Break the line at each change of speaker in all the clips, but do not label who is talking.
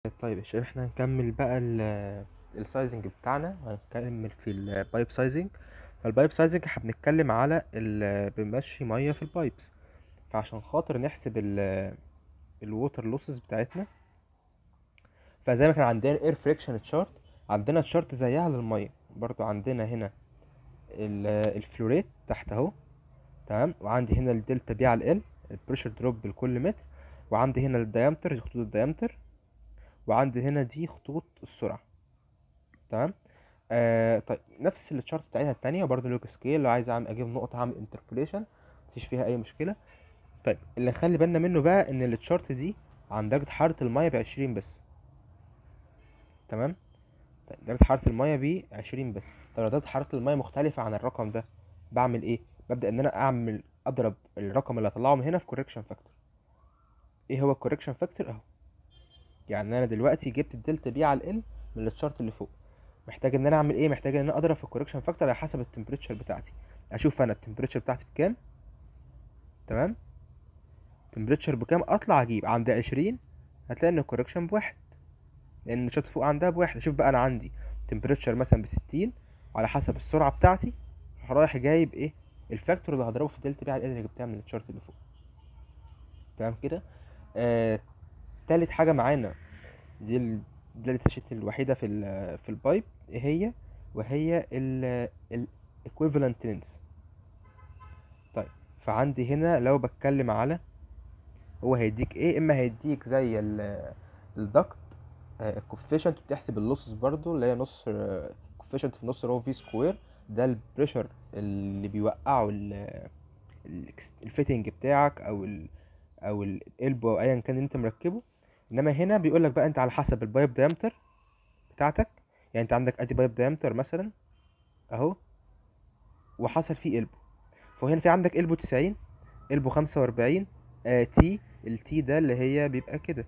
طيب يا شباب احنا هنكمل بقى السايزنج بتاعنا هنكمل في البايب سايزنج فالبايب سايزنج احنا بنتكلم على ال- بنمشي ميه في البايبس فعشان خاطر نحسب الووتر لوسز بتاعتنا فزي ما كان عندنا الاير فريكشن تشارت عندنا تشارت زيها للميه برضو عندنا هنا ال- الفلوريت تحت اهو تمام وعندي هنا الدلتا بي على ال البريشر دروب لكل متر وعندي هنا الديامتر دي خطوط الديامتر وعندي هنا دي خطوط السرعة تمام آه طيب نفس التشارت بتاعتها التانية برضه لوج سكيل لو عايز اعمل اجيب نقطة هعمل انتربوليشن مفيش فيها اي مشكلة طيب اللي نخلي بالنا منه بقى ان التشارت دي عن درجة حرارة المية بعشرين بس تمام طيب درجة حرارة المية بعشرين بس طب لو درجة حرارة المية مختلفة عن الرقم ده بعمل ايه ببدأ ان انا اعمل اضرب الرقم اللي هطلعه من هنا في كوريكشن فاكتور ايه هو الكوريكشن فاكتور اهو يعني انا دلوقتي جبت الدلتا بي على ال من التشارت اللي فوق محتاج ان انا اعمل ايه محتاج ان انا اضرب في الكوريكشن فاكتور على حسب التمبريتشر بتاعتي اشوف انا التمبريتشر بتاعتي بكام تمام التمبريتشر بكام اطلع اجيب عند عشرين هتلاقي ان الكوريكشن بواحد لان الشات فوق عندها بواحد اشوف بقى انا عندي تمبريتشر مثلا بستين على حسب السرعه بتاعتي راح رايح جايب ايه الفاكتور اللي هضربه في الدلتا بي على ال اللي جبتها من الشارت اللي فوق تمام كده آه تالت حاجه معانا دي ال- دي الداتا شيت الوحيده في ال في البايب ايه هي وهي ال ال equivalent length طيب فعندي هنا لو بتكلم على هو هيديك ايه اما هيديك زي ال الدكت الكوفيشنت بتحسب اللوسز برضو اللي هي نص كوفيشنت في نص رو في سكوير ده البريشر اللي بيوقعه ال- ال- الفيتنج بتاعك او ال او القلب او ايا كان اللي انت مركبه انما هنا بيقول لك بقى انت على حسب البايب دايمتر بتاعتك يعني انت عندك ادي بايب دايمتر مثلا اهو وحصل فيه قلبه فهنا في عندك قلبه 90 قلبه 45 آه تي التي ده اللي هي بيبقى كده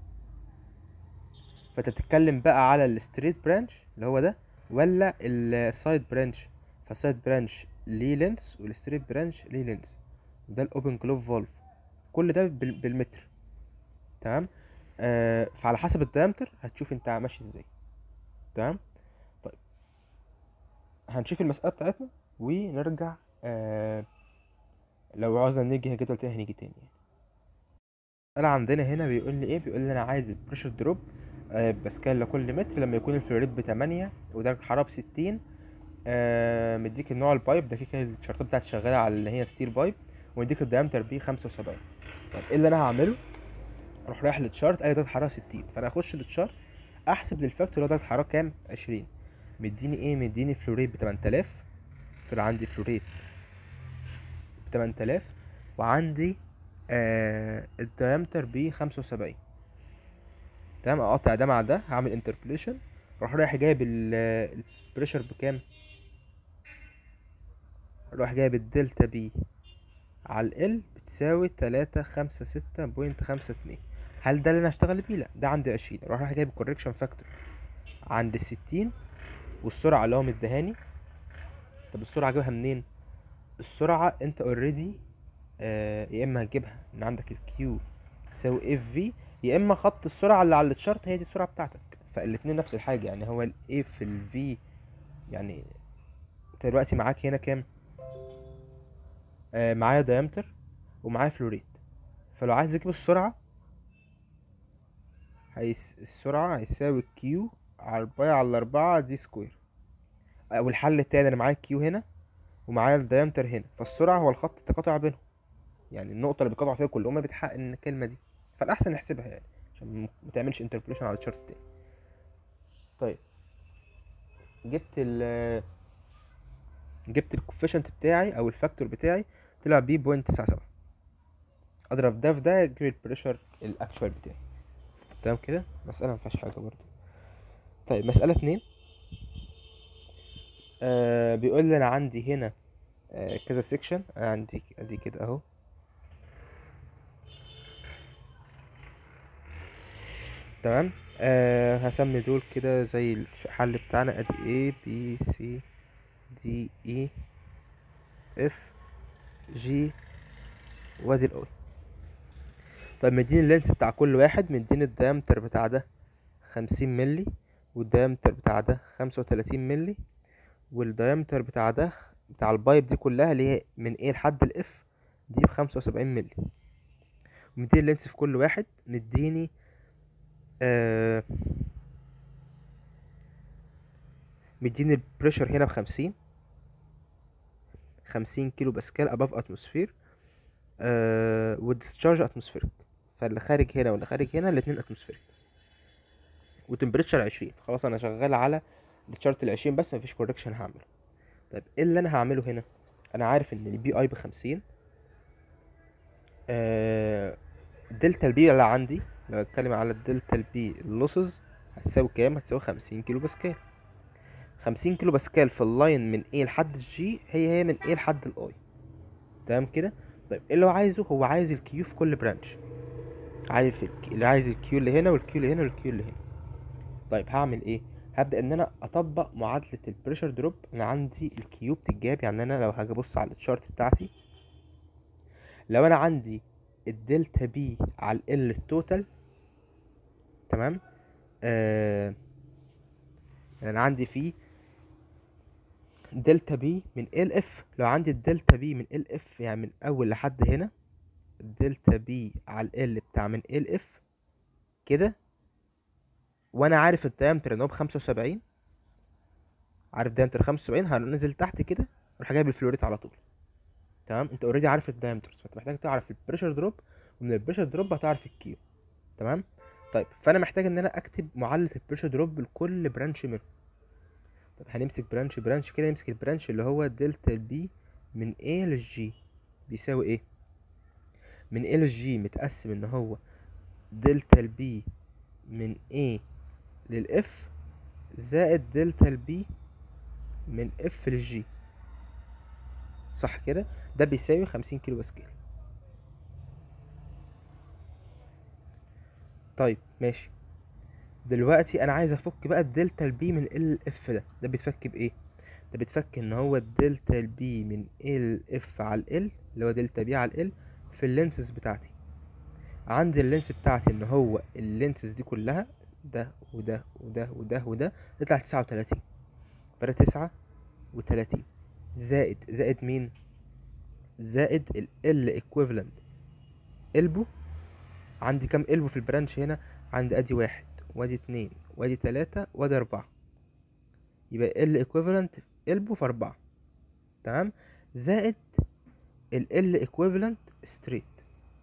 فانت بتتكلم بقى على الستريت برانش اللي هو ده ولا السايد برانش فالسايد برانش ليه لينس والستريت برانش ليه لينس ده الاوبن كلوف فولف كل ده بال- بالمتر تمام آه فعلى حسب الدايمتر هتشوف انت ماشي ازاي تمام طيب هنشوف المسألة بتاعتنا ونرجع آه لو عاوزنا نيجي كده تاني هنيجي تاني يعني المسألة عندنا هنا بيقول لي ايه بيقول لي انا عايز البريشر دروب آه باسكال لكل متر لما يكون الفلوريد بتمانية ودرجة حرارة بستين آه مديك النوع البايب ده كده كده الشرطات بتاعتي شغالة على اللي هي ستيل بايب ومديك الدايمتر بيه خمسة وسبعين طيب ايه اللي انا هعمله اروح رايح للتشارت الاقي درجه حراره 60 فانا اخش للتشارت احسب للفاكتور اللي هو درجه حراره كام 20 مديني ايه مديني فلوريت ب 8000 طلع عندي فلوريت ب 8000 وعندي آه الدايمتر ب 75 تمام اقطع ده مع ده هعمل انتربوليشن اروح رايح جايب ال- البريشر بكام اروح جايب الدلتا بي على ال بتساوي تلاتة خمسة ستة بوينت خمسة اتنين هل ده اللي انا هشتغل بيه لا ده عندي عشرين اروح رايح جايب الكوريكشن فاكتور عند الستين والسرعة اللي هو مديهاني طب السرعة اجيبها منين السرعة انت اوريدي آه يا اما هتجيبها من عندك الكيو تساوي اف في يا اما خط السرعة اللي على التشارت هي دي السرعة بتاعتك فالاتنين نفس الحاجة يعني هو الاي في الفي يعني انت دلوقتي معاك هنا كام آه معايا دايمتر ومعايا فلوريت فلو عايز اجيب السرعة هيس السرعة هيساوي كيو على الباي على أربعة دي سكوير أو الحل التاني أنا معايا كيو هنا ومعايا الدايمتر هنا فالسرعة هو الخط التقاطع بينهم يعني النقطة اللي بيقاطعوا فيها كلهم بتحقق إن الكلمة دي فالأحسن نحسبها يعني عشان م- متعملش انتربوليشن على الشارت التاني طيب جبت ال جبت الكوفيشنت بتاعي أو الفاكتور بتاعي طلع بيه بوينت تسعة سبعة أضرب ده في ده يجيب البريشر الأكشوال بتاعي تمام كده مسألة مفيهاش حاجة برضه طيب مسألة اتنين آه بيقول لي أنا عندي هنا آه كذا سيكشن عندي ادي كده اهو تمام آه هسمي دول كده زي الحل بتاعنا ادي A B C D E F G وادي الاي طيب مديني اللينس بتاع كل واحد مديني الدايمتر بتاع ده خمسين ملي والديامتر بتاع ده خمسة وتلاتين ملي والديامتر بتاع ده بتاع البايب دي كلها اللي هي من ايه لحد الاف دي بخمسة وسبعين ملي ومديني اللينس في كل واحد مديني آه مديني البريشر هنا بخمسين خمسين كيلو باسكال اباف اتموسفير آه والديسشارج اتموسفيرك فاللي خارج هنا واللي خارج هنا الاتنين اتموسفيرك وتمبريتشر عشرين فخلاص انا شغال على الشارت العشرين بس مفيش كوركشن هعمله طيب ايه اللي انا هعمله هنا انا عارف ان البي اي بخمسين آه دلتا البي اللي عندي لو اتكلم على الدلتا البي اللوسز هتساوي كام هتساوي خمسين كيلو باسكال خمسين كيلو باسكال في اللاين من A لحد الجي هي هي من A لحد الاي تمام كده طيب ايه اللي هو عايزه هو عايز الكيو في كل برانش عارف الك... اللي عايز الكيو اللي هنا والكيو اللي هنا والكيو اللي هنا طيب هعمل ايه هبدا ان انا اطبق معادله البريشر دروب انا عندي الكيو بتتجاب يعني انا لو هاجي ابص على التشارت بتاعتي لو انا عندي الدلتا بي على ال التوتال تمام آه يعني انا عندي فيه دلتا بي من ال اف لو عندي الدلتا بي من ال اف يعني من اول لحد هنا الدلتا بي على ال بتاع من ال اف كده وانا عارف الدايمتر ان هو بخمسة وسبعين عارف دايمتر خمسة وسبعين هنزل تحت كده اروح جايب الفلوريت على طول تمام انت اوريدي عارف الدايمتر فانت محتاج تعرف البريشر دروب ومن البريشر دروب هتعرف الكيو تمام طيب فانا محتاج ان انا اكتب معادله البريشر دروب لكل برانش منهم طب هنمسك برانش برانش كده نمسك البرانش اللي هو دلتا بي من A للجي بيساوي ايه من A للجي متقسم ان هو دلتا البي من A للإف زائد دلتا البي من F للجي صح كده ده بيساوي خمسين كيلو باسكال طيب ماشي دلوقتي انا عايز افك بقى الدلتا البي من ال اف ده ده بيتفك بايه ده بيتفك ان هو الدلتا البي من ال اف على ال اللي هو دلتا بي على ال في اللينسز بتاعتي عندي اللينس بتاعتي ان هو اللينسز دي كلها ده وده وده وده وده تطلع تسعة وتلاتين فرق تسعة وتلاتين زائد زائد مين زائد ال ال equivalent البو عندي كام البو في البرانش هنا عندي ادي واحد وادي اتنين وادي تلاتة وادي اربعة يبقى ال equivalent البو في اربعة تمام زائد ال ال equivalent straight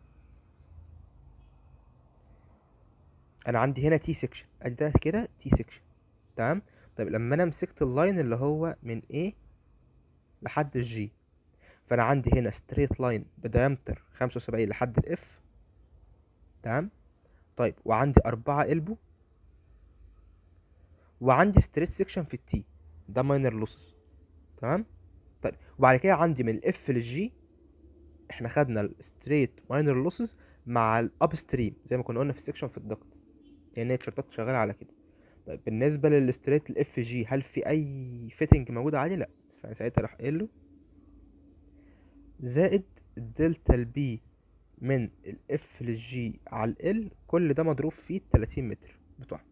انا عندي هنا تي سيكشن ادي ده كده تي سيكشن تمام طيب لما انا مسكت اللاين اللي هو من A لحد الجي فانا عندي هنا ستريت لاين بدايمتر خمسة وسبعين لحد الاف تمام طيب وعندي أربعة إلبو وعندي ستريت سيكشن في التي ده ماينر لوسز تمام طيب وبعد كده عندي من الاف للجي احنا خدنا الستريت ماينر لوسز مع الاب ستريم زي ما كنا قلنا في السيكشن في الضغط لان هي تشارتات شغاله على كده طيب بالنسبه للستريت الاف جي هل في اي فيتنج موجود عليه لا فساعتها راح قايل له زائد الدلتا البي من الاف للجي على ال كل ده مضروب فيه 30 متر بتوعها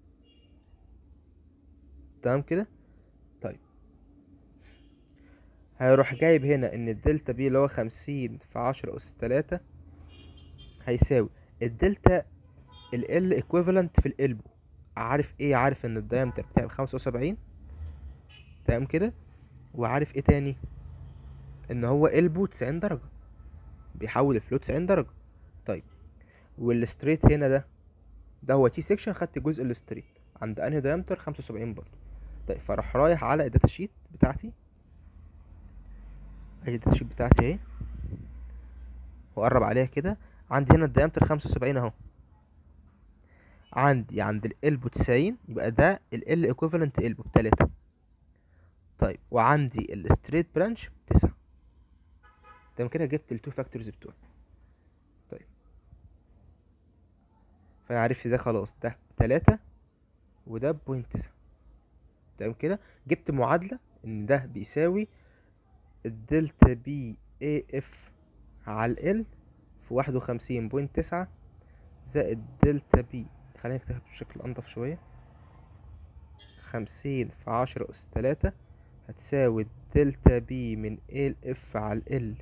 تمام كده طيب هيروح جايب هنا ان الدلتا بي اللي هو خمسين في عشرة اس تلاتة هيساوي الدلتا ال ال equivalent في القلبو عارف ايه عارف ان الدايمتر بتاعي بخمسة وسبعين تمام كده وعارف ايه تاني ان هو قلبه تسعين درجة بيحول الفلو تسعين درجة طيب والستريت هنا ده ده هو تي سيكشن خدت جزء الستريت عند انهي دايمتر خمسة وسبعين برضه طيب فراح رايح على الداتا شيت بتاعتي ادي الداتا شيت بتاعتي اهي واقرب عليها كده عندي هنا الدايمتر خمسة وسبعين اهو عندي عند القلب تسعين يبقى ده ال ال equivalent قلبه بتلاتة طيب وعندي الستريت برانش بتسعة تمام كده جبت التو فاكتورز بتوعي طيب فانا عرفت ده خلاص ده تلاتة وده بوينت تسعة تمام كده جبت معادلة ان ده بيساوي الدلتا بي اي اف على ال في واحد وخمسين بوينت تسعة زائد دلتا بي خلينا نكتبها بشكل انضف شوية خمسين في عشرة أس تلاتة هتساوي دلتا بي من A ل F على ال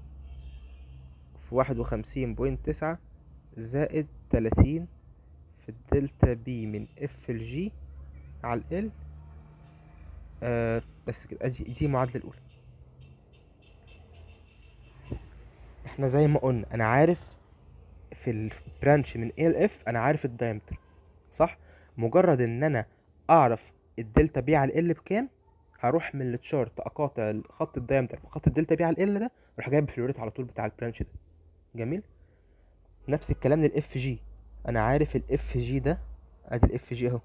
في واحد وخمسين بوينت تسعة زائد تلاتين في الدلتا بي من F ل G على ال آه بس كده ادي دي المعادلة الأولى احنا زي ما قلنا انا عارف في البرانش من A ل F انا عارف الدايمتر صح مجرد ان انا اعرف الدلتا بي على ال بكام هروح من التشارت اقاطع خط الدايمتر بخط الدلتا بي على ال ده اروح جايب الفلوريت على طول بتاع البرانش ده جميل نفس الكلام للاف جي انا عارف الاف جي ده ادي الاف جي اهو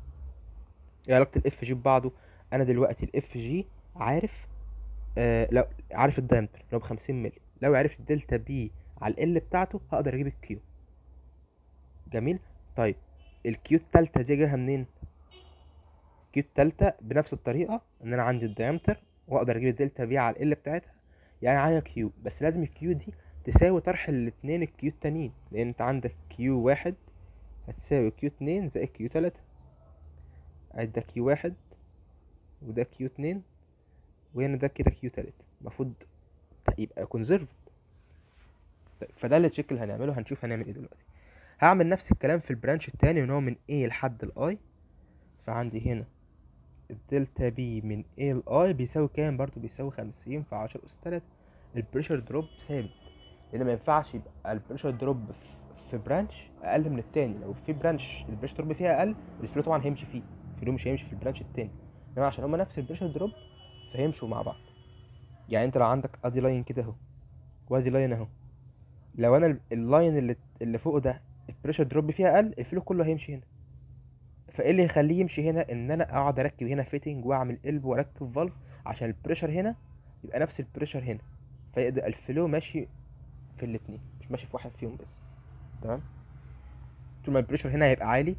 ايه علاقه الاف جي ببعضه انا دلوقتي الاف جي عارف آه لو عارف الدايمتر لو بخمسين مللي لو عرفت الدلتا بي على ال بتاعته هقدر اجيب الكيو جميل طيب الكيو التالتة دي جاية منين الكيو التالتة بنفس الطريقة ان انا عندي الدايمتر واقدر اجيب الدلتا بي على ال بتاعتها يعني معايا كيو بس لازم الكيو دي تساوي طرح الاتنين الكيو التانيين لان انت عندك كيو واحد هتساوي كيو اتنين زائد كيو تلاتة ادي ده كيو واحد وده كيو اتنين وهنا ده كده كيو تلاتة المفروض يبقى كونزرفد فده اللي تشيك اللي هنعمله هنشوف هنعمل ايه دلوقتي هعمل نفس الكلام في البرانش التاني ان هو من A لحد ال I فعندي هنا الدلتا بي من A ل I بيساوي كام برضو بيساوي خمسين في عشرة أس تلاتة البريشر دروب ثابت لأن ما ينفعش يبقى البريشر دروب في برانش أقل من التاني لو في برانش البريشر دروب فيها أقل الفلو طبعا هيمشي فيه الفلو مش هيمشي في البرانش التاني انما عشان هما نفس البريشر دروب فهيمشوا مع بعض يعني انت لو عندك ادي لاين كده اهو وادي لاين اهو لو انا اللاين اللي اللي فوق ده البريشر دروب فيها اقل الفلو كله هيمشي هنا فايه اللي يخليه يمشي هنا ان انا اقعد اركب هنا فيتنج واعمل قلب واركب فالف عشان البريشر هنا يبقى نفس البريشر هنا فيبقى الفلو ماشي في الاتنين مش ماشي في واحد فيهم بس تمام طول ما البريشر هنا هيبقى عالي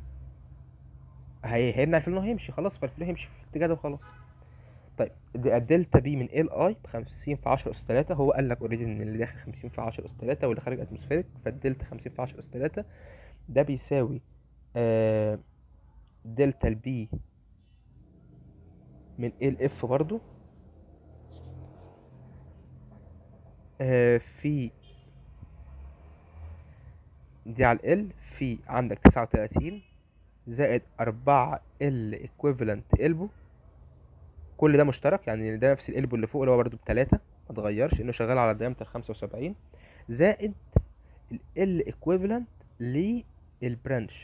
هي هيمنع الفلو انه هيمشي خلاص فالفلو هيمشي في الاتجاه ده وخلاص طيب الدلتا بي من ال اي بخمسين في عشرة اس تلاتة هو قال لك اوريدي ان اللي داخل خمسين في عشرة اس تلاتة واللي خارج اتموسفيريك فالدلتا خمسين في عشرة اس تلاتة ده بيساوي آه دلتا البي من ال اف برضو آه في دي على ال في عندك تسعة وتلاتين زائد أربعة ال equivalent البو كل ده مشترك يعني ده نفس القلب اللي فوق اللي هو برضو بتلاتة ما اتغيرش انه شغال على الدايمتر خمسة وسبعين زائد ال equivalent للبرانش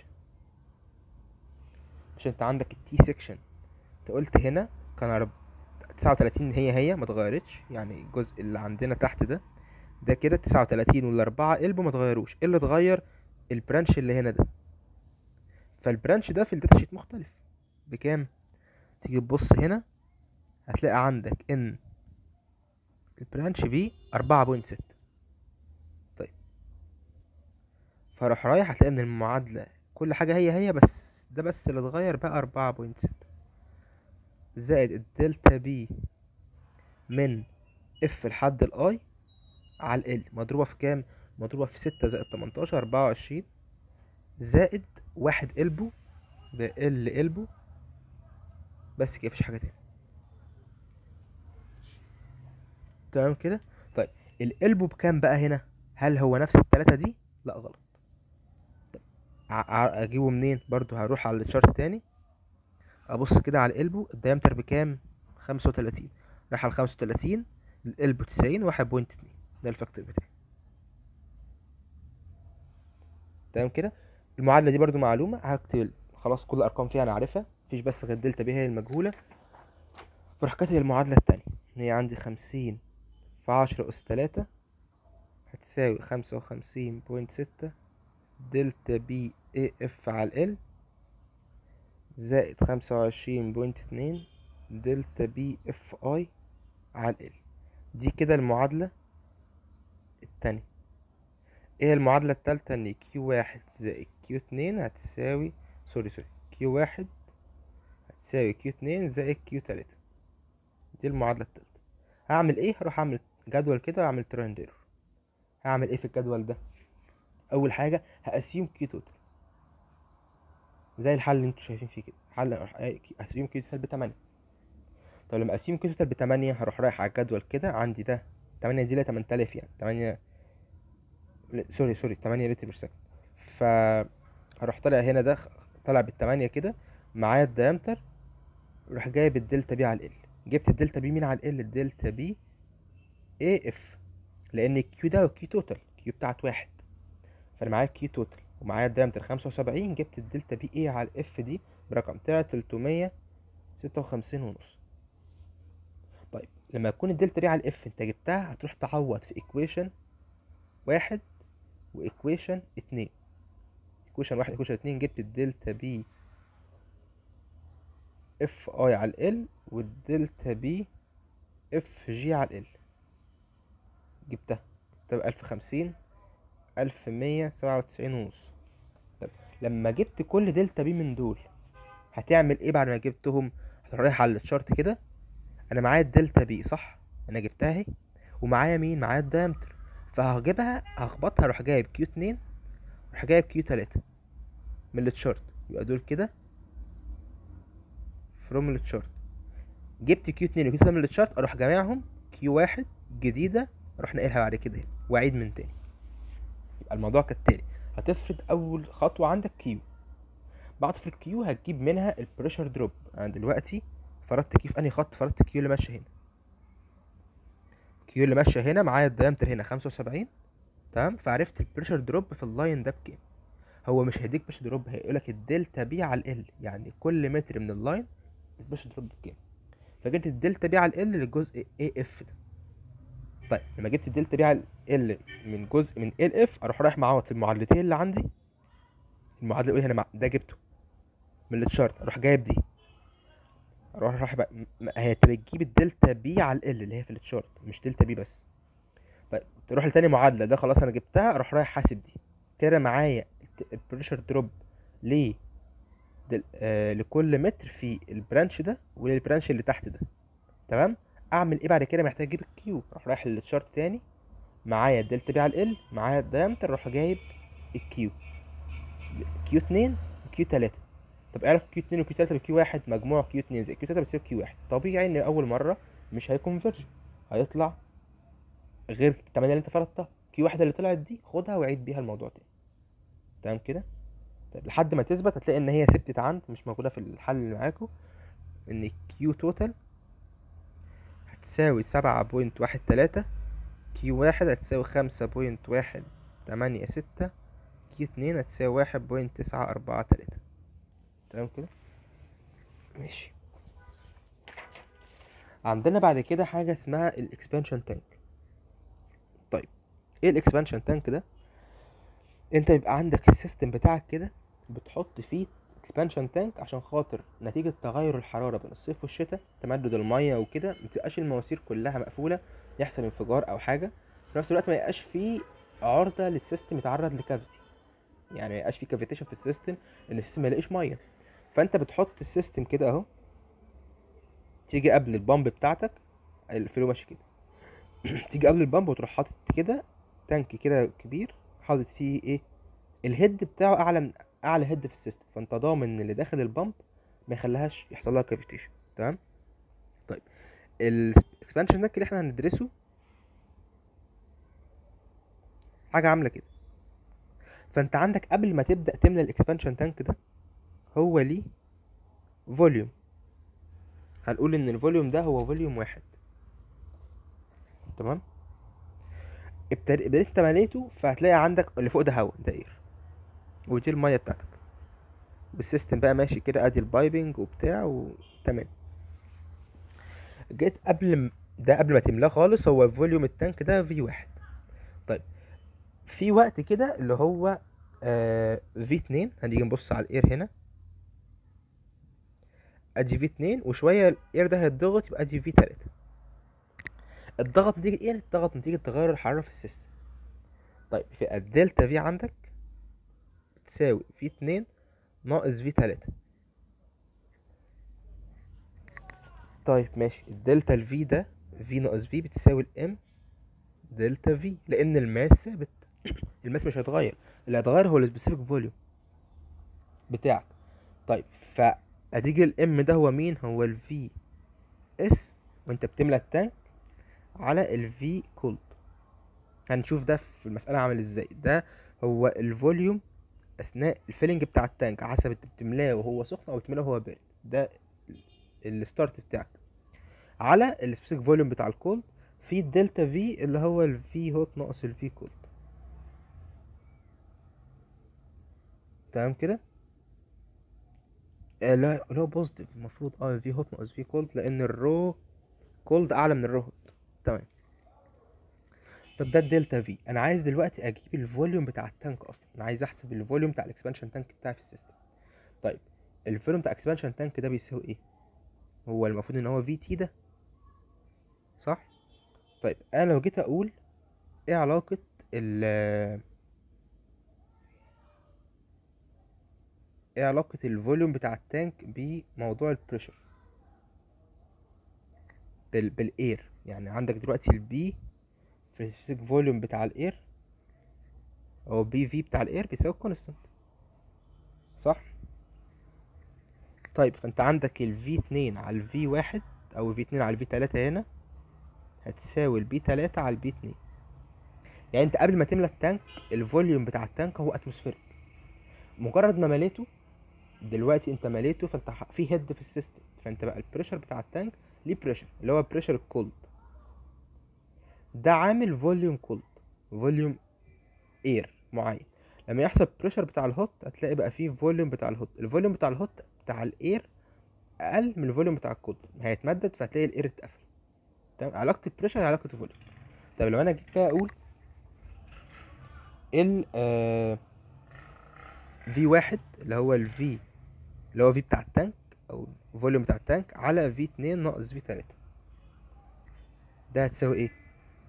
عشان انت عندك التي سيكشن انت قلت هنا كان تسعة وتلاتين هي هي ما اتغيرتش يعني الجزء اللي عندنا تحت ده ده كده تسعة وتلاتين والأربعة قلب ما اتغيروش ايه اللي اتغير البرانش اللي هنا ده فالبرانش ده في الداتا شيت مختلف بكام تيجي تبص هنا هتلاقي عندك ان البرانش بي أربعة بوينت ستة طيب فاروح رايح هتلاقي ان المعادلة كل حاجة هي هي بس ده بس اللي اتغير بقى أربعة بوينت ستة زائد الدلتا بي من اف لحد الاي على ال مضروبة في كام مضروبة في ستة زائد تمنتاشر أربعة وعشرين زائد واحد قلبه بال قلبه بس كده مفيش حاجة تاني تمام كده طيب القلبه بكام بقى هنا هل هو نفس التلاتة دي لا غلط طب اجيبه منين برضو هروح على الشارت تاني ابص كده على القلبه الدايمتر بكام خمسة وتلاتين راح على خمسة وتلاتين القلبه تسعين واحد بوينت اتنين ده الفاكتور بتاعي تمام كده المعادله دي برضو معلومه هكتب خلاص كل الارقام فيها انا عارفها مفيش بس غير دلتا بي هي المجهوله فراح كاتب المعادله التانية هي عندي خمسين في عشرة اس تلاتة هتساوي خمسة وخمسين بوينت ستة دلتا بي اي اف على ال زائد خمسة وعشرين بوينت اتنين دلتا بي اف اي على ال دي كده المعادلة التانية ايه المعادلة التالتة ان كيو واحد زائد كيو اتنين هتساوي سوري سوري كيو واحد هتساوي كيو اتنين زائد كيو تلاتة دي المعادلة التالتة هعمل ايه هروح اعمل جدول كده واعمل ترند ايرور هعمل ايه في الجدول ده اول حاجة هاسيوم كيو توتال زي الحل اللي انتوا شايفين فيه كده حل اسيوم كيو توتال بتمانية طب لما اسيوم كيو توتال بتمانية هروح رايح على الجدول كده عندي ده تمانية دي تمن تلاف يعني تمانية لا، سوري سوري تمانية لتر بير سكند ف هروح طالع هنا ده طالع بالتمانية كده معايا الديامتر روح جايب الدلتا بي على ال جبت الدلتا بي مين على ال الدلتا بي اي اف لان الكيو ده والكيو توتال كيو بتاعت واحد فانا معايا الكيو توتال ومعايا الديامتر خمسة وسبعين جبت الدلتا بي اي على الاف دي برقم طلع تلتمية ستة وخمسين ونص طيب لما يكون الدلتا بي على الاف انت جبتها هتروح تعوض في ايكويشن واحد وايكويشن اتنين ايكويشن واحد ايكويشن اتنين جبت الدلتا بي اف اي على ال والدلتا بي اف جي على ال جبتها تبقى الف خمسين الف مية سبعة وتسعين ونص طب لما جبت كل دلتا بي من دول هتعمل ايه بعد ما جبتهم هتروح رايح على الشارت كده انا معايا الدلتا بي صح انا جبتها اهي ومعايا مين معايا الدايمتر فهجيبها هخبطها اروح جايب كيو اتنين اروح جايب كيو تلاتة من التشارت يبقى دول كده فروم التشارت جبت كيو اتنين وكيو تلاتة من التشارت اروح جامعهم كيو واحد جديدة اروح ناقلها بعد كده هنا واعيد من تاني يبقى الموضوع كالتالي هتفرض اول خطوة عندك كيو بعد في الكيو هتجيب منها البريشر دروب انا دلوقتي فرضت كيو في انهي خط فرضت كيو اللي ماشيه هنا كيو اللي ماشيه هنا معايا الدايمتر هنا خمسة وسبعين تمام فعرفت البريشر دروب في اللاين ده بكام هو مش هيديك بريشر دروب هيقولك الدلتا بي على ال يعني كل متر من اللاين البريشر دروب بكام فجبت الدلتا بي على ال للجزء اي اف ده طيب لما جبت الدلتا بي على ال من جزء من ال اف اروح رايح معوض في المعادلتين اللي عندي المعادله الاولى هنا مع- ده جبته من التشارت اروح جايب دي اروح رايح بقى م- م- هي انت بتجيب الدلتا بي على ال اللي هي في التشارت مش دلتا بي بس طيب تروح لتاني معادله ده خلاص انا جبتها اروح رايح حاسب دي كده معايا البريشر دروب ل دل... آه لكل متر في البرانش ده وللبرانش اللي تحت ده تمام اعمل ايه بعد كده محتاج اجيب الكيو اروح رايح للتشارت تاني معايا الدلتا بي على ال معايا الدايمتر اروح جايب الكيو كيو اتنين وكيو تلاتة طب اعرف كيو اتنين وكيو تلاتة وكيو واحد مجموع كيو اتنين زي كيو تلاتة بتساوي كيو واحد طبيعي ان اول مرة مش هيكونفرج هيطلع غير التمانية اللي انت فرضتها كيو واحد اللي طلعت دي خدها وعيد بيها الموضوع تاني تمام كده طيب لحد ما تثبت هتلاقي ان هي ثبتت عند مش موجودة في الحل اللي معاكم ان كيو توتال هتساوي سبعة بوينت واحد تلاتة كيو واحد هتساوي خمسة بوينت واحد تمانية ستة كيو اتنين هتساوي واحد بوينت تسعة أربعة تلاتة تمام كده ماشي عندنا بعد كده حاجة اسمها الاكسبانشن تانك طيب ايه الاكسبانشن تانك ده انت يبقى عندك السيستم بتاعك كده بتحط فيه اكسبانشن تانك عشان خاطر نتيجة تغير الحرارة بين الصيف والشتاء تمدد المية وكده متبقاش المواسير كلها مقفولة يحصل انفجار او حاجة في نفس الوقت ما يبقاش فيه عرضة للسيستم يتعرض لكافيتي يعني ما يبقاش فيه كافيتيشن في السيستم ان السيستم ما يلاقيش مية فانت بتحط السيستم كده اهو تيجي قبل البامب بتاعتك الفلو ماشي كده تيجي قبل البامب وتروح حاطط كده تانك كده كبير حاطط فيه ايه الهيد بتاعه اعلى من اعلى هيد في السيستم فانت ضامن ان اللي داخل البامب ما يخليهاش يحصل لها كافيتيشن تمام طيب الاكسبانشن تانك اللي احنا هندرسه حاجه عامله كده فانت عندك قبل ما تبدا تملى الاكسبانشن تانك ده هو ليه فوليوم هنقول ان الفوليوم ده هو فوليوم واحد تمام ابتد- ابتديت انت مليته فهتلاقي عندك اللي فوق ده هوا ده اير ودي الميه بتاعتك والسيستم بقى ماشي كده ادي البايبنج وبتاع وتمام جيت قبل م... ده قبل ما تملاه خالص هو فوليوم التانك ده في واحد طيب في وقت كده اللي هو آه في اتنين هنيجي نبص على الاير هنا ادي في اتنين وشويه الاير ده هيتضغط يبقى ادي في تلاتة الضغط نتيجة ايه؟ الضغط نتيجة تغير الحرارة في السيستم طيب في الدلتا في عندك تساوي في اتنين ناقص في تلاتة طيب ماشي الدلتا الفي ده في ناقص في بتساوي الام دلتا في لان الماس ثابت الماس مش هيتغير اللي هيتغير هو السبيسيفيك فوليوم بتاعك طيب فهتيجي الام ده هو مين هو الفي اس وانت بتملى التانك على الفي كولد هنشوف ده في المسألة عامل ازاي ده هو الفوليوم اثناء الفيلنج بتاع التانك على حسب انت بتملاه وهو سخن او بتملاه وهو بارد ده الستارت بتاعك على السبيسيفيك فوليوم بتاع الكولد في الدلتا في اللي هو الفي هوت ناقص الفي كولد تمام كده آه، لا اللي هو بوزيتيف المفروض اه في هوت ناقص في كولد لان الرو كولد اعلى من الرو هوت تمام طب ده الدلتا في انا عايز دلوقتي اجيب الفوليوم بتاع التانك اصلا انا عايز احسب الفوليوم بتاع الاكسبانشن تانك بتاعي في السيستم طيب الفوليوم بتاع الاكسبانشن تانك ده بيساوي ايه هو المفروض ان هو في تي ده صح طيب انا لو جيت اقول ايه علاقة ال ايه علاقة الفوليوم بتاع التانك بموضوع البريشر بال بالاير يعني عندك دلوقتي البي في السبيسيفيك فوليوم بتاع الاير او بي في بتاع الاير بيساوي كونستانت صح طيب فانت عندك ال V2 على ال V1 او V2 على ال V3 هنا هتساوي ال B3 على ال B2 يعني انت قبل ما تملى التانك الفوليوم بتاع التانك هو اتموسفيريك مجرد ما مليته دلوقتي انت مليته فانت ح- في هيد في السيستم فانت بقى البريشر بتاع التانك ليه بريشر اللي هو بريشر الكولد ده عامل فوليوم كولد فوليوم اير معين لما يحصل بريشر بتاع الهوت هتلاقي بقى فيه فوليوم بتاع الهوت الفوليوم بتاع الهوت بتاع الاير اقل من الفوليوم بتاع الكولد هيتمدد فهتلاقي الاير اتقفل تمام علاقه البريشر هي علاقه الفوليوم طب لو انا جيت بقى اقول ال آه في واحد اللي هو الفي اللي هو في بتاع التانك او الفوليوم بتاع التانك على في اتنين ناقص في تلاتة ده هتساوي ايه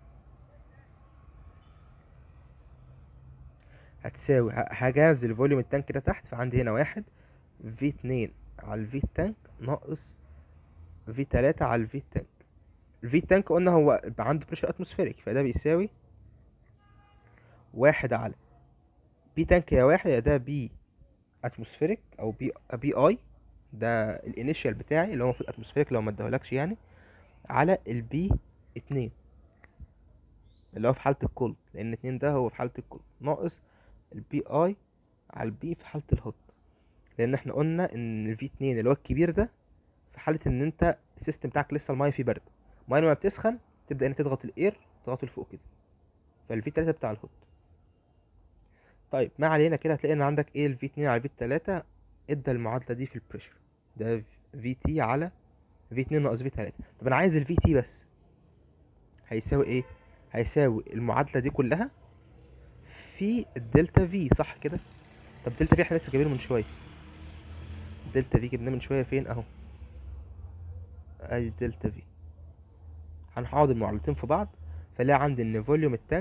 هتساوي ه- هاجي انزل فوليوم التانك ده تحت فعندي هنا واحد في اتنين على الفي التانك ناقص في تلاتة على الفي التانك الفي التانك قلنا هو بقى عنده بريشر اتموسفيريك فده بيساوي واحد على بي تانك يا واحد يا ده بي اتموسفيريك او بي بي اي ده الانيشال بتاعي اللي هو المفروض اتموسفيريك لو ما اداهولكش يعني على البي اتنين اللي هو في حالة الكولد لان اتنين ده هو في حالة الكولد ناقص البي اي على البي في حالة الهوت لان احنا قلنا ان الفي اتنين اللي هو الكبير ده في حالة ان انت السيستم بتاعك لسه المايه فيه برد المايه لما بتسخن تبدأ انت تضغط الاير تضغط لفوق كده فالفي تلاتة بتاع الهوت طيب ما علينا كده هتلاقي ان عندك ايه الفي اتنين على الفي تلاتة ادى المعادلة دي في البريشر ده في تي على في اتنين ناقص في تلاتة طب انا عايز الفي تي بس هيساوي ايه هيساوي المعادلة دي كلها في الدلتا في صح كده طب دلتا في احنا لسه جايبينه من شوية دلتا في جبناه من شوية فين اهو ادي دلتا في هنحاضر المعادلتين في بعض فلاقي عندي ان فوليوم التانك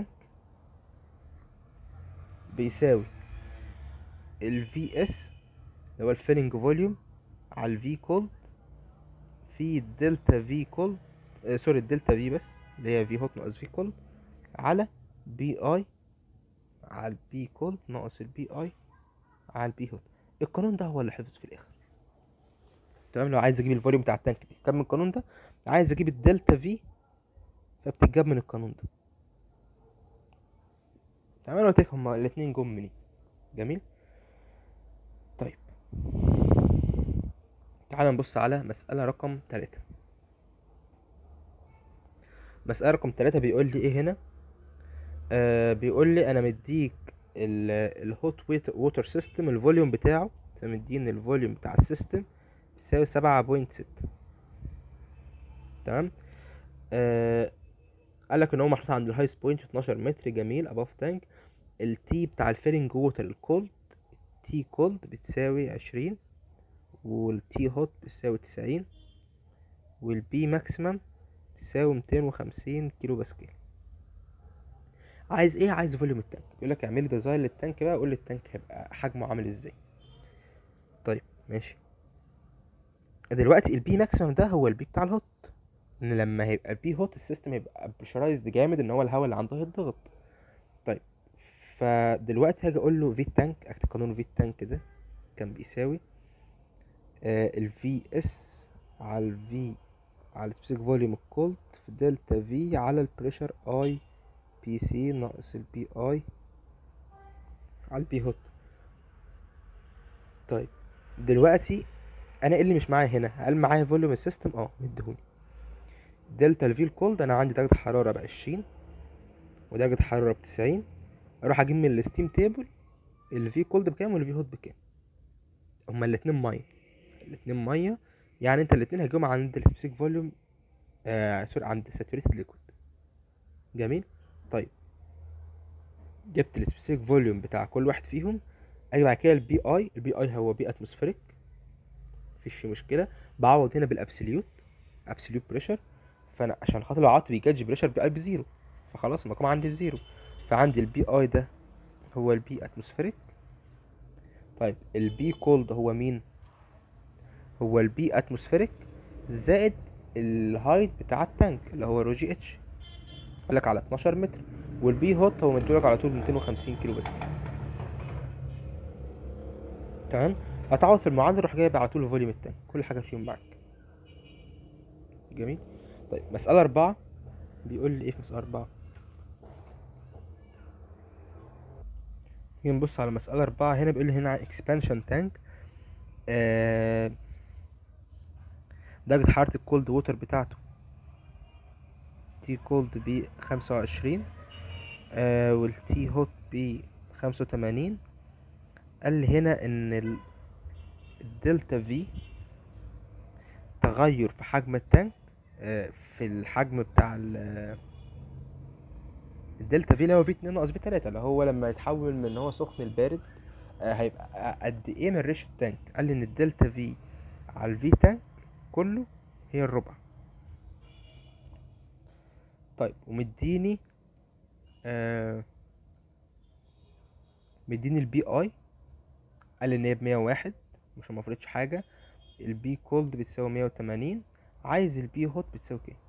بيساوي ال VS اللي هو الفيلنج فوليوم على ال V كولد في الدلتا في كولد آه سوري الدلتا في بس اللي هي في هوت ناقص في كولد على بي اي على البي كولد ناقص البي اي على البي هوت القانون ده هو اللي حفظ في الاخر تمام لو عايز اجيب الفوليوم بتاع التانك بيتجاب من القانون ده عايز اجيب الدلتا في فبتتجاب من القانون ده تمام انا قلت لك هما الاتنين جم منين جميل طيب تعال نبص على مسألة رقم تلاتة مسألة رقم تلاتة بيقول لي ايه هنا آه بيقول لي انا مديك الهوت ووتر سيستم الفوليوم بتاعه مديني الفوليوم بتاع السيستم بيساوي سبعة بوينت ستة تمام آه قالك ان هو محطوط عند الهايست بوينت 12 متر جميل اباف تانك التي بتاع الفيلنج ووتر الكولد تي كولد بتساوي عشرين والتي هوت بتساوي تسعين والبي ماكسيمم بتساوي ميتين وخمسين كيلو باسكال عايز ايه عايز فوليوم التانك يقول لك اعمل لي ديزاين للتانك بقى قول لي التانك هيبقى حجمه عامل ازاي طيب ماشي دلوقتي البي ماكسيمم ده هو البي بتاع الهوت ان لما هيبقى البي هوت السيستم هيبقى بريشرايزد جامد ان هو الهواء اللي عنده هيتضغط طيب فدلوقتي هاجي اقول له في التانك اكتب قانون في التانك ده كان بيساوي ال في اس على ال في على السبيسيفيك فوليوم الكولد في دلتا في على البريشر اي بي سي ناقص البي اي على البي هوت طيب دلوقتي انا إيه اللي مش معايا هنا هل معايا فوليوم السيستم اه مديهوني دلتا الفي الكولد انا عندي درجة حرارة بعشرين ودرجة حرارة بتسعين اروح اجيب من الستيم تيبل الفي كولد بكام والفي هوت بكام هما الاتنين مية الاتنين مية يعني انت الاتنين هتجيبهم عند السبيسيفيك فوليوم آه سوري عند ساتوريتد ليكويد جميل طيب جبت السبيسيفيك فوليوم بتاع كل واحد فيهم اجي بعد كده البي اي البي اي هو بي اتموسفيريك مفيش فيه مشكله بعوض هنا بالابسوليوت ابسوليوت بريشر فانا عشان خاطر لو عطت بيجادج بريشر بي اي بزيرو فخلاص المقام عندي بزيرو فعندي البي اي ده هو البي اتموسفيريك طيب البي كولد هو مين هو البي اتموسفيريك زائد الهايت بتاع التانك اللي هو رو جي اتش قالك على 12 متر والبي هوت هو مديلك على طول 250 كيلو باسكال تمام هتعوض في المعادلة روح جايب على طول الفوليوم التانك كل حاجة فيهم معاك جميل طيب مسألة أربعة بيقول لي إيه في مسألة أربعة نيجي نبص على مسألة أربعة هنا بيقول لي هنا expansion tank آه درجة حرارة الكولد ووتر بتاعته تي كولد ب خمسة وعشرين آه والتي هوت ب خمسة وتمانين قال لي هنا ان ال- الدلتا في تغير في حجم التانك آه في الحجم بتاع ال- الدلتا في اللي هو في اتنين ناقص في تلاتة اللي هو لما يتحول من ان هو سخن لبارد آه هيبقى قد ايه من ريش التانك قال لي ان الدلتا في على الفي تانك كله هي الربع طيب ومديني آه مديني البي اي قال ان هي بمية واحد مش مفرضش حاجة البي كولد بتساوي مية وتمانين عايز البي هوت بتساوي كام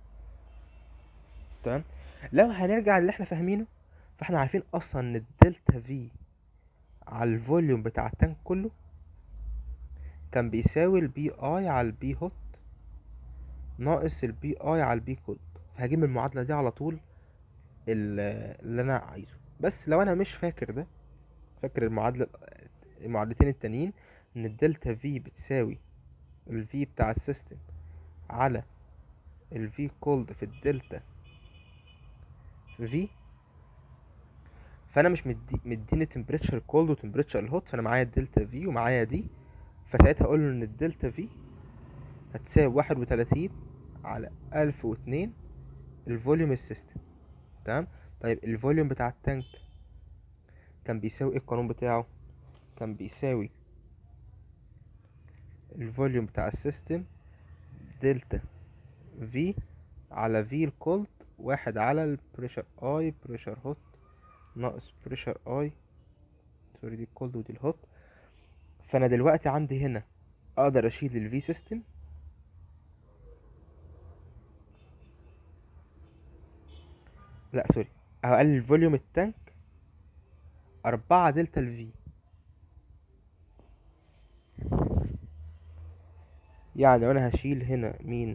تمام لو هنرجع اللي احنا فاهمينه فاحنا عارفين اصلا ان الدلتا في على الفوليوم بتاع التانك كله كان بيساوي البي اي على البي هوت ناقص البي اي على البي كولد فهجيب من المعادلة دي على طول ال- اللي انا عايزه بس لو انا مش فاكر ده فاكر المعادلة المعادلتين التانيين ان الدلتا في بتساوي الفي بتاع السيستم على الفي كولد في الدلتا في فانا مش مدي مديني تمبريتشر كولد وتمبريتشر الهوت فانا معايا الدلتا في ومعايا دي فساعتها اقول له ان الدلتا في هتساوي واحد وتلاتين على ألف واتنين الفوليوم السيستم تمام طيب الفوليوم بتاع التانك كان بيساوي ايه القانون بتاعه كان بيساوي الفوليوم بتاع السيستم دلتا في على في الكولد واحد على البريشر اي بريشر هوت ناقص بريشر اي سوري دي الكولد ودي الهوت فانا دلوقتي عندي هنا اقدر اشيل الفي سيستم لا سوري هقلل فوليوم التانك أربعة دلتا الفي يعني لو أنا هشيل هنا مين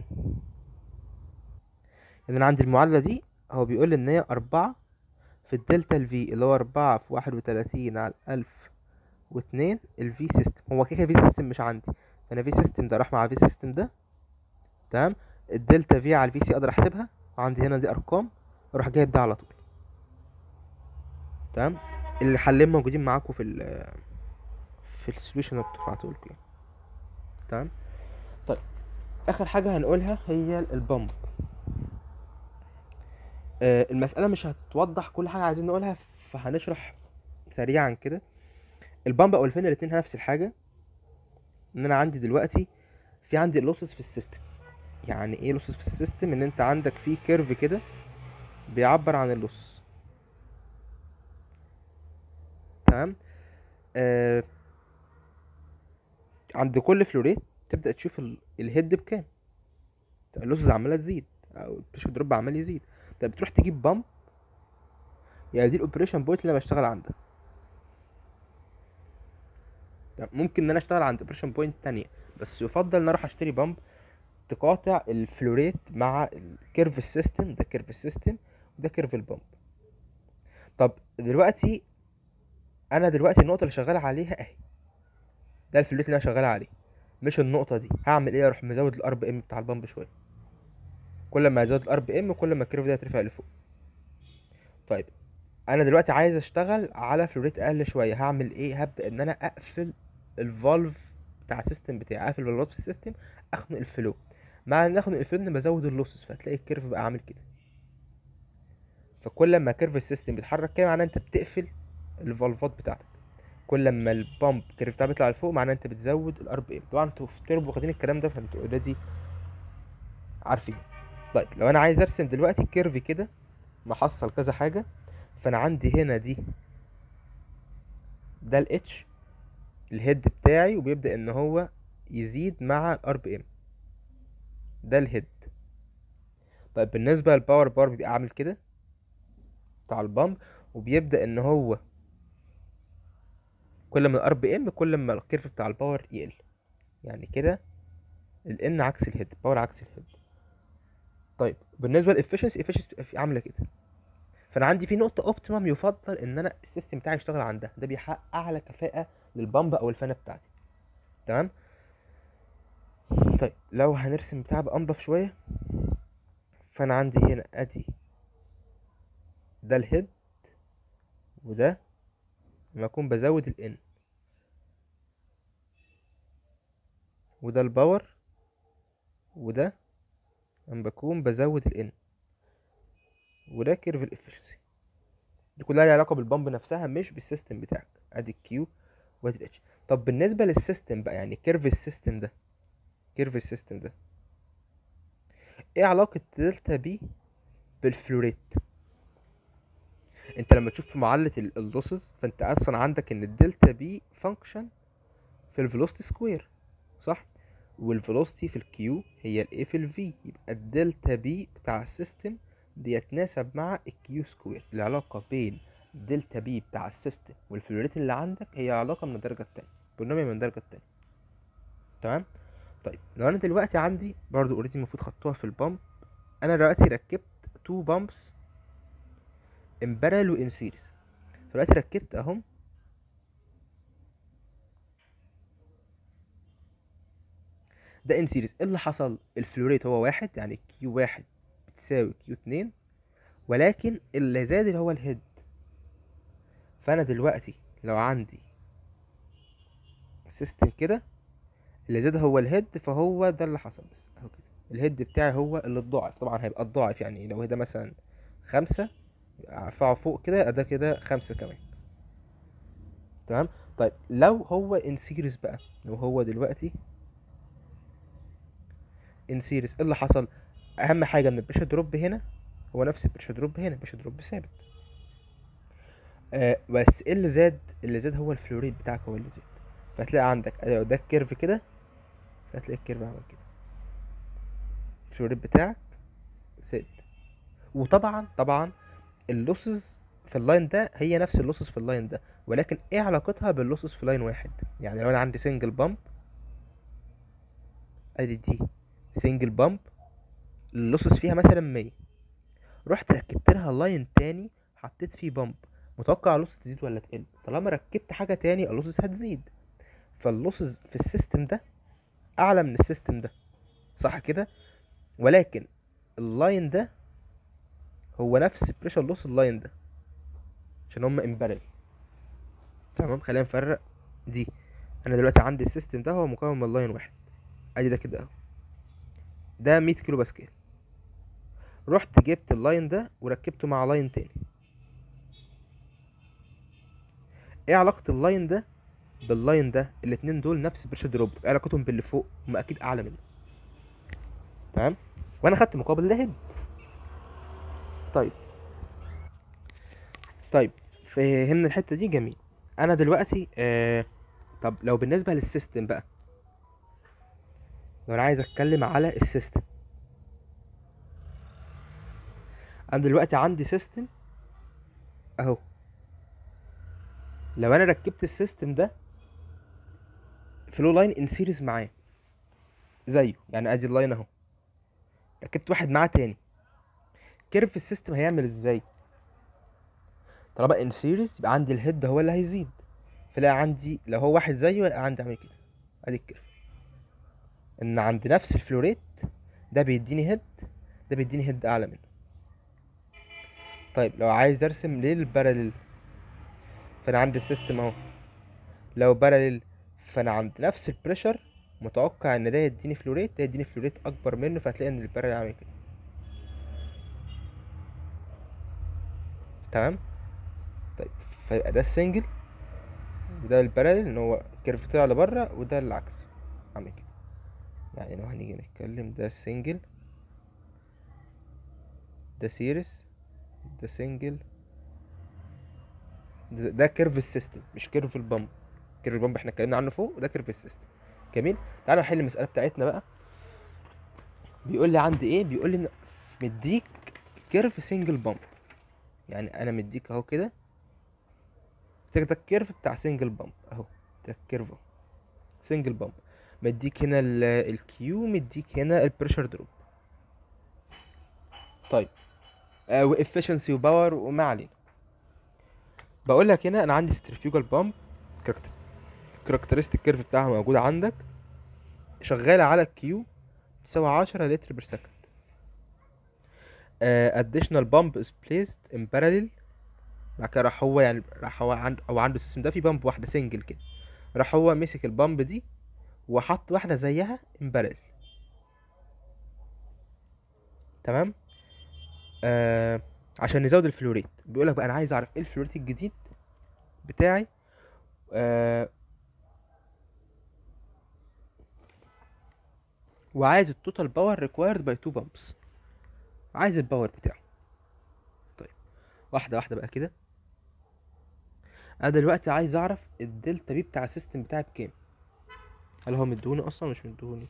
يعني أنا عندي المعادلة دي هو بيقول إن هي أربعة في الدلتا الفي اللي هو أربعة في واحد وتلاتين على ألف واتنين الفي سيستم هو كده كده في سيستم مش عندي فأنا في سيستم ده راح مع في سيستم ده تمام الدلتا في على الفي سي أقدر أحسبها وعندي هنا دي أرقام أروح جايب ده على طول تمام الحلين موجودين معاكم في ال في السوليوشن اللي رفعته لكم يعني. تمام طيب اخر حاجه هنقولها هي البامب آه المساله مش هتوضح كل حاجه عايزين نقولها فهنشرح سريعا كده البامب او الفين الاتنين نفس الحاجه ان انا عندي دلوقتي في عندي لوسز في السيستم يعني ايه لوسز في السيستم ان انت عندك في كيرف كده بيعبر عن اللوسز تمام آه عند كل فلوريت تبدأ تشوف ال- الهيد بكام اللوسز عمالة تزيد او البريشر دروب عمال يزيد طب بتروح تجيب بامب يعني دي الاوبريشن بوينت اللي انا بشتغل عندها طب ممكن ان انا اشتغل عند اوبريشن بوينت تانية بس يفضل ان اروح اشتري بامب تقاطع الفلوريت مع الكيرف السيستم ده كيرف السيستم وده كيرف البامب طب دلوقتي انا دلوقتي النقطه اللي شغال عليها اهي ده الفلوريت اللي انا شغال عليه مش النقطه دي هعمل ايه اروح مزود الار بي ام بتاع البامب شويه كل ما ازود الار بي ام كل ما الكيرف ده يترفع لفوق طيب انا دلوقتي عايز اشتغل على فلوريت اقل شويه هعمل ايه هبدا ان انا اقفل الفالف بتاع السيستم بتاعي اقفل الفالف في السيستم اخنق الفلو مع ان اخنق الفلو ان بزود اللوسز فهتلاقي الكيرف بقى عامل كده فكل ما كيرف السيستم بيتحرك كده معناه انت بتقفل الفالفات بتاعتك كل ما البامب كيرف بتاعها بيطلع لفوق معناه انت بتزود الار بي ام طبعا انتوا في تربو واخدين الكلام ده فانتوا اوريدي عارفين طيب لو انا عايز ارسم دلوقتي كيرف كده محصل كذا حاجه فانا عندي هنا دي ده الاتش الهيد بتاعي وبيبدا ان هو يزيد مع الار بي ام ده الهيد طيب بالنسبه للباور بار بيبقى عامل كده بتاع البامب وبيبدا ان هو كل ما الار بي ام كل ما الكيرف بتاع الباور يقل يعني كده الان عكس الهيد باور عكس الهيد طيب بالنسبه للافشنسي افشنسي عامله كده فانا عندي في نقطه اوبتيمم يفضل ان انا السيستم بتاعي يشتغل عندها ده بيحقق اعلى كفاءه للبامب او الفانه بتاعتي تمام طيب لو هنرسم بتاع بانضف شويه فانا عندي هنا ادي ده الهيد وده لما اكون بزود الان وده الباور وده لما بكون بزود الان وده كيرف الافشنسي دي كلها ليها علاقه بالبامب نفسها مش بالسيستم بتاعك ادي الكيو وادي الاتش طب بالنسبه للسيستم بقى يعني كيرف السيستم ده كيرف السيستم ده ايه علاقه دلتا بي بالفلوريت انت لما تشوف في معادله اللوسز فانت اصلا عندك ان الدلتا بي فانكشن في الفيلوسيتي سكوير صح والفيلوسيتي في الكيو هي الاي في الفي يبقى الدلتا بي بتاع السيستم بيتناسب مع الكيو سكوير العلاقة بين دلتا بي بتاع السيستم والفلوريت اللي عندك هي علاقة من الدرجة التانية بولينوميال من الدرجة التانية تمام طيب لو انا دلوقتي عندي برضو اوريدي المفروض خدتوها في البامب انا دلوقتي ركبت تو بامبس ان بارل وان سيريز دلوقتي ركبت اهم ده ان سيريز ايه اللي حصل الفلوريت هو واحد يعني كيو واحد بتساوي كيو اتنين ولكن اللي زاد اللي هو الهيد فانا دلوقتي لو عندي سيستم كده اللي زاد هو الهيد فهو ده اللي حصل بس اهو كده الهيد بتاعي هو اللي اتضاعف طبعا هيبقى اتضاعف يعني لو ده مثلا خمسة ارفعه فوق كده يبقى ده كده خمسة كمان تمام طيب لو هو ان سيريز بقى لو هو دلوقتي ان سيريز ايه اللي حصل اهم حاجه ان البريشر دروب هنا هو نفس البريشر دروب هنا البريشر دروب ثابت آه بس ايه اللي زاد اللي زاد هو الفلوريد بتاعك هو اللي زاد فهتلاقي عندك لو ده الكيرف كده فهتلاقي الكيرف عمل كده الفلوريد بتاعك زاد وطبعا طبعا اللوسز في اللاين ده هي نفس اللوسز في اللاين ده ولكن ايه علاقتها باللوسز في لاين واحد يعني لو انا عندي سنجل بامب ادي دي سنجل بامب اللوسز فيها مثلا مية رحت ركبت لها لاين تاني حطيت فيه بامب متوقع اللوسز تزيد ولا تقل طالما ركبت حاجه تاني اللوسز هتزيد فاللوسز في السيستم ده اعلى من السيستم ده صح كده ولكن اللاين ده هو نفس بريشر لوس اللاين ده عشان هما امبارل تمام خلينا نفرق دي انا دلوقتي عندي السيستم ده هو مكون من لاين واحد ادي ده كده اهو ده 100 كيلو باسكال رحت جبت اللاين ده وركبته مع لاين تاني ايه علاقة اللاين ده باللاين ده الاتنين دول نفس بريشر دروب ايه علاقتهم باللي فوق هما اكيد اعلى منه تمام وانا خدت مقابل ده هيد طيب طيب فهمنا الحتة دي جميل انا دلوقتي آه طب لو بالنسبة للسيستم بقى لو انا عايز اتكلم على السيستم انا دلوقتي عندي سيستم اهو لو انا ركبت السيستم ده فلو لاين ان سيريز معاه زيه يعني ادي اللاين اهو ركبت واحد معاه تاني كيرف السيستم هيعمل ازاي طالما ان سيريز يبقى عندي الهيد هو اللي هيزيد فلاقي عندي لو هو واحد زيه يبقى عندي عامل كده ادي الكيرف ان عند نفس الفلوريت ده بيديني هيد ده بيديني هيد اعلى منه طيب لو عايز ارسم ليه الباراليل فانا عندي السيستم اهو لو باراليل فانا عند نفس البريشر متوقع ان ده يديني فلوريت ده يديني فلوريت اكبر منه فهتلاقي ان الباراليل عامل كده تمام طيب فيبقى ده السنجل وده الباراليل ان هو كيرف طلع لبره وده العكس عامل كده يعني لو هنيجي نتكلم ده سنجل ده سيريس ده سنجل ده, ده كيرف السيستم مش كيرف البامب كيرف البامب احنا اتكلمنا عنه فوق وده كيرف السيستم جميل تعالوا نحل المسألة بتاعتنا بقى بيقول لي عندي ايه بيقول لي مديك كيرف سنجل بامب يعني انا مديك اهو كده ده الكيرف بتاع سنجل بامب اهو ده الكيرف اهو سنجل بامب مديك هنا الكيو مديك هنا البريشر دروب طيب آه وافشنسي وباور وما علينا بقول لك هنا انا عندي ستريفيوجال بامب كاركترستيك كيرف بتاعها موجود عندك شغاله على الكيو تساوي عشرة لتر بير سكند uh, additional pump is placed in parallel بعد كده راح هو يعني راح هو عنده او عنده السيستم ده في بامب واحده سنجل كده راح هو مسك البامب دي وحط واحده زيها ان بارل تمام آه عشان نزود الفلوريت بيقول لك بقى انا عايز اعرف ايه الفلوريت الجديد بتاعي آه وعايز التوتال باور ريكوايرد باي تو بامبس عايز الباور بتاعه طيب واحده واحده بقى كده انا دلوقتي عايز اعرف الدلتا بي بتاع السيستم بتاعي بكام هل هو مديهوني اصلا مش مديهوني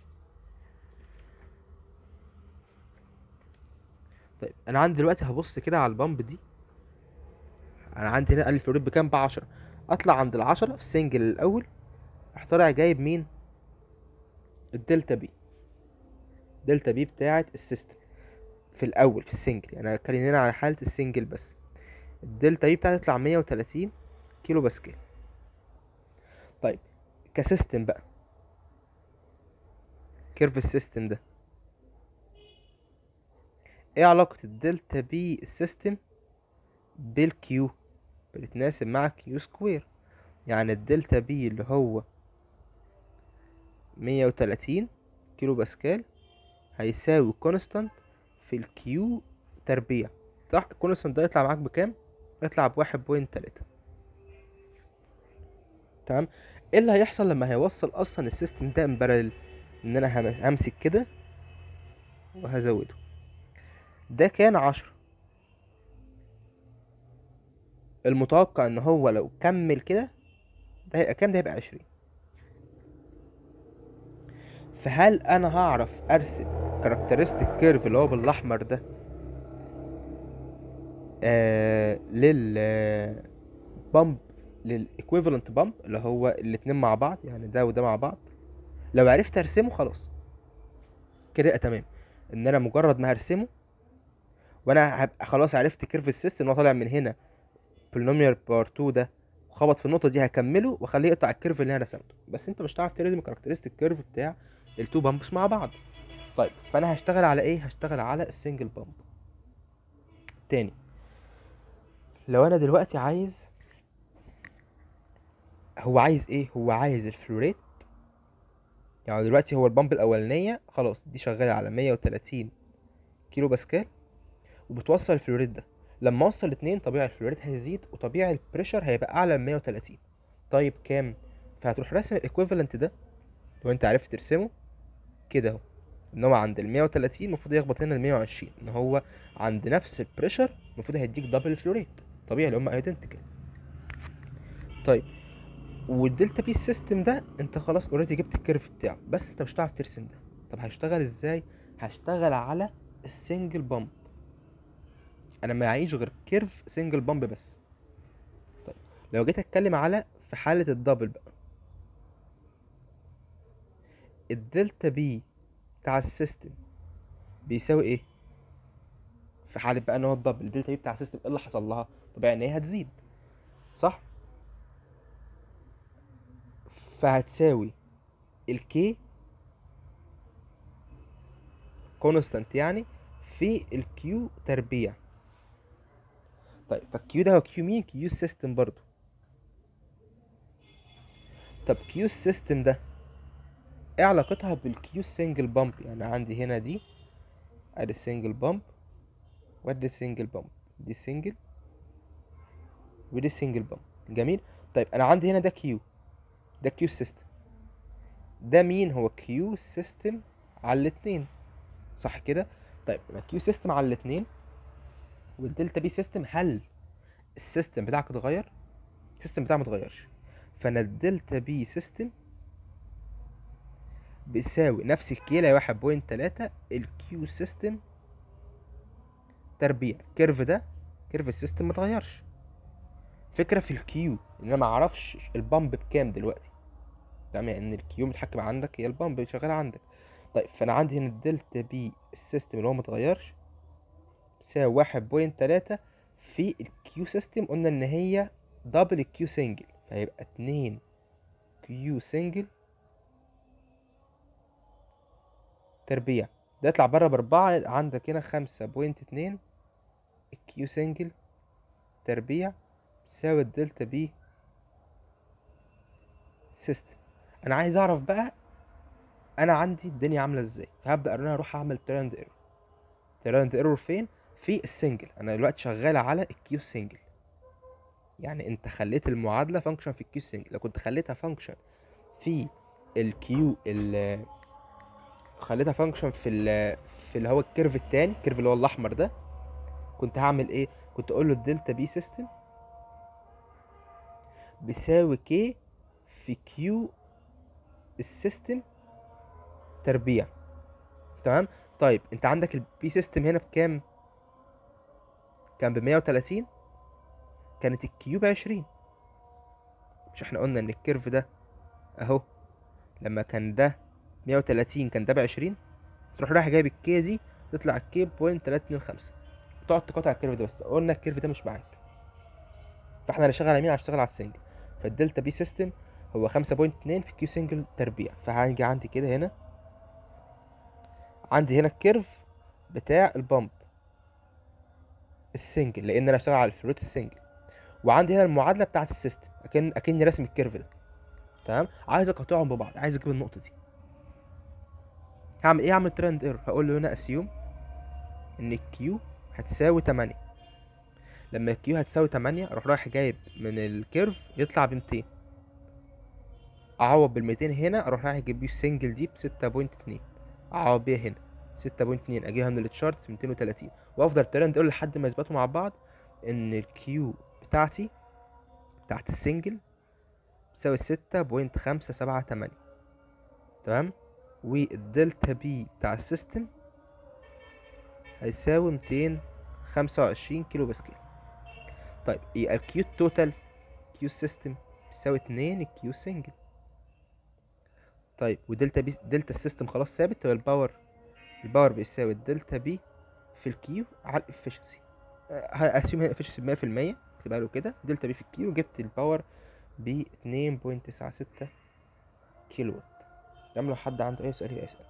طيب انا عندي دلوقتي هبص كده على البامب دي انا عندي هنا الف ريب بكام بعشرة اطلع عند العشرة في السنجل الاول راح طالع جايب مين الدلتا بي دلتا بي بتاعت السيستم في الاول في السنجل يعني انا بتكلم هنا على حاله السنجل بس الدلتا بي بتاعتي تطلع 130 كيلو باسكال طيب كسيستم بقى كيرف السيستم ده ايه علاقة الدلتا بي السيستم بالكيو بتتناسب مع كيو سكوير يعني الدلتا بي اللي هو مية وتلاتين كيلو باسكال هيساوي كونستانت في الكيو تربيع صح الكونستانت ده يطلع معاك بكام يطلع بواحد بوينت تلاتة تمام ايه اللي هيحصل لما هيوصل اصلا السيستم ده امبارل ان انا همسك كده وهزوده ده كان عشرة المتوقع ان هو لو كمل كده ده هيبقى كام ده هيبقى عشرين فهل انا هعرف ارسم كاركترستيك كيرف اللي هو بالاحمر ده آه لل بامب للايكويفالنت بامب اللي هو الاتنين مع بعض يعني ده وده مع بعض لو عرفت ارسمه خلاص كده يبقى تمام ان انا مجرد ما هرسمه وانا هبقى خلاص عرفت كيرف السيستم ان هو طالع من هنا بولينوميال بار 2 ده وخبط في النقطه دي هكمله واخليه يقطع الكيرف اللي انا رسمته بس انت مش هتعرف ترسم الكاركترستيك كيرف بتاع التو بامبس مع بعض طيب فانا هشتغل على ايه هشتغل على السنجل بامب تاني لو انا دلوقتي عايز هو عايز ايه هو عايز الفلوريت يعني دلوقتي هو البامب الاولانيه خلاص دي شغاله على 130 كيلو باسكال وبتوصل الفلوريت ده لما اوصل اتنين طبيعي الفلوريت هيزيد وطبيعي البريشر هيبقى اعلى من 130 طيب كام فهتروح راسم الايكويفالنت ده لو انت عرفت ترسمه كده اهو ان هو عند ال 130 المفروض يخبط هنا ال 120 ان هو عند نفس البريشر المفروض هيديك دبل الفلوريت طبيعي اللي هم ايدنتيكال طيب والدلتا بي السيستم ده انت خلاص اوريدي جبت الكيرف بتاعه بس انت مش هتعرف ترسم ده طب هشتغل ازاي هشتغل على السنجل بامب انا معيش غير كيرف سنجل بامب بس طيب لو جيت اتكلم على في حالة الدبل بقى الدلتا بي بتاع السيستم بيساوي ايه في حالة بقى ان هو الدبل الدلتا بي بتاع السيستم ايه اللي حصل لها طبيعي ان هي هتزيد صح فهتساوي الكي كونستانت يعني في الكيو تربيع طيب فالكيو ده هو كيو مين كيو السيستم برضو طب كيو السيستم ده ايه علاقتها بالكيو سنجل بامب يعني عندي هنا دي ادي السنجل بامب وادي السنجل بامب دي سنجل ودي سنجل بامب جميل طيب انا عندي هنا ده كيو ده كيو سيستم ده مين هو كيو سيستم على الاتنين صح كده طيب يبقى كيو سيستم على الاتنين والدلتا بي سيستم هل السيستم بتاعك اتغير السيستم بتاعي متغيرش فانا الدلتا بي سيستم بيساوي نفس الكيلة واحد بوينت تلاتة الكيو سيستم تربيع كيرف ده كيرف السيستم متغيرش فكرة في الكيو ان انا معرفش البامب بكام دلوقتي تمام ان الكيو متحكم عندك هي البامب اللي شغالة عندك طيب فانا عندي هنا الدلتا بي السيستم اللي هو متغيرش بيساوي واحد بوينت تلاتة في الكيو سيستم قلنا ان هي دبل الكيو سنجل فهيبقى اتنين كيو سنجل تربيع ده يطلع بره باربعة عندك هنا خمسة بوينت اتنين الكيو سنجل تربيع تساوي الدلتا بي سيستم انا عايز اعرف بقى انا عندي الدنيا عامله ازاي فهبدا ان انا اروح اعمل تراند ايرور تراند ايرور فين في السنجل انا دلوقتي شغال على الكيو سنجل يعني انت خليت المعادله فانكشن في الكيو سنجل لو كنت خليتها فانكشن في الكيو ال خليتها فانكشن في ال في اللي هو الكيرف التاني الكيرف اللي هو الاحمر ده كنت هعمل ايه كنت اقول له الدلتا بي سيستم بيساوي كي في كيو السيستم تربيع تمام طيب انت عندك البي سيستم هنا بكام كان ب 130 كانت الكيو ب 20 مش احنا قلنا ان الكيرف ده اهو لما كان ده 130 كان ده ب 20 تروح رايح جايب الكي دي تطلع الكي بوينت 325 تقعد تقاطع الكيرف ده بس قلنا الكيرف ده مش معاك فاحنا هنشتغل على مين هنشتغل على السنجل فالدلتا بي سيستم هو 5.2 في كيو سنجل تربيع فهنجي عندي كده هنا عندي هنا الكيرف بتاع البامب السنجل لان انا اشتغل على الفلوت السنجل وعندي هنا المعادله بتاعه السيستم اكن اكني راسم الكيرف ده تمام عايز اقاطعهم ببعض عايز اجيب النقطه دي هعمل ايه هعمل ترند ايرور هقول له هنا اسيوم ان الكيو هتساوي 8 لما الكيو هتساوي 8 اروح رايح جايب من الكيرف يطلع ب 200 اعوض بال 200 هنا اروح رايح اجيب بيه السنجل دي ب 6.2 اعوض بيها هنا 6.2 اجيبها من التشارت 230 وافضل ترند ايرور لحد ما يثبتوا مع بعض ان الكيو بتاعتي بتاعت السنجل تساوي 6.578 تمام والدلتا بي بتاع السيستم هيساوي 225 كيلو باسكال طيب يبقى الكيو التوتال كيو سيستم بيساوي 2 الكيو سنجل طيب ودلتا بي دلتا السيستم خلاص ثابت يبقى الباور الباور بيساوي الدلتا بي في الكيو على الافشنسي هاسيوم هنا الافشنسي ب 100% اكتبها له كده دلتا بي في الكيو جبت الباور ب 2.96 كيلو وات تمام لو حد عنده اي سؤال يبقى يسأل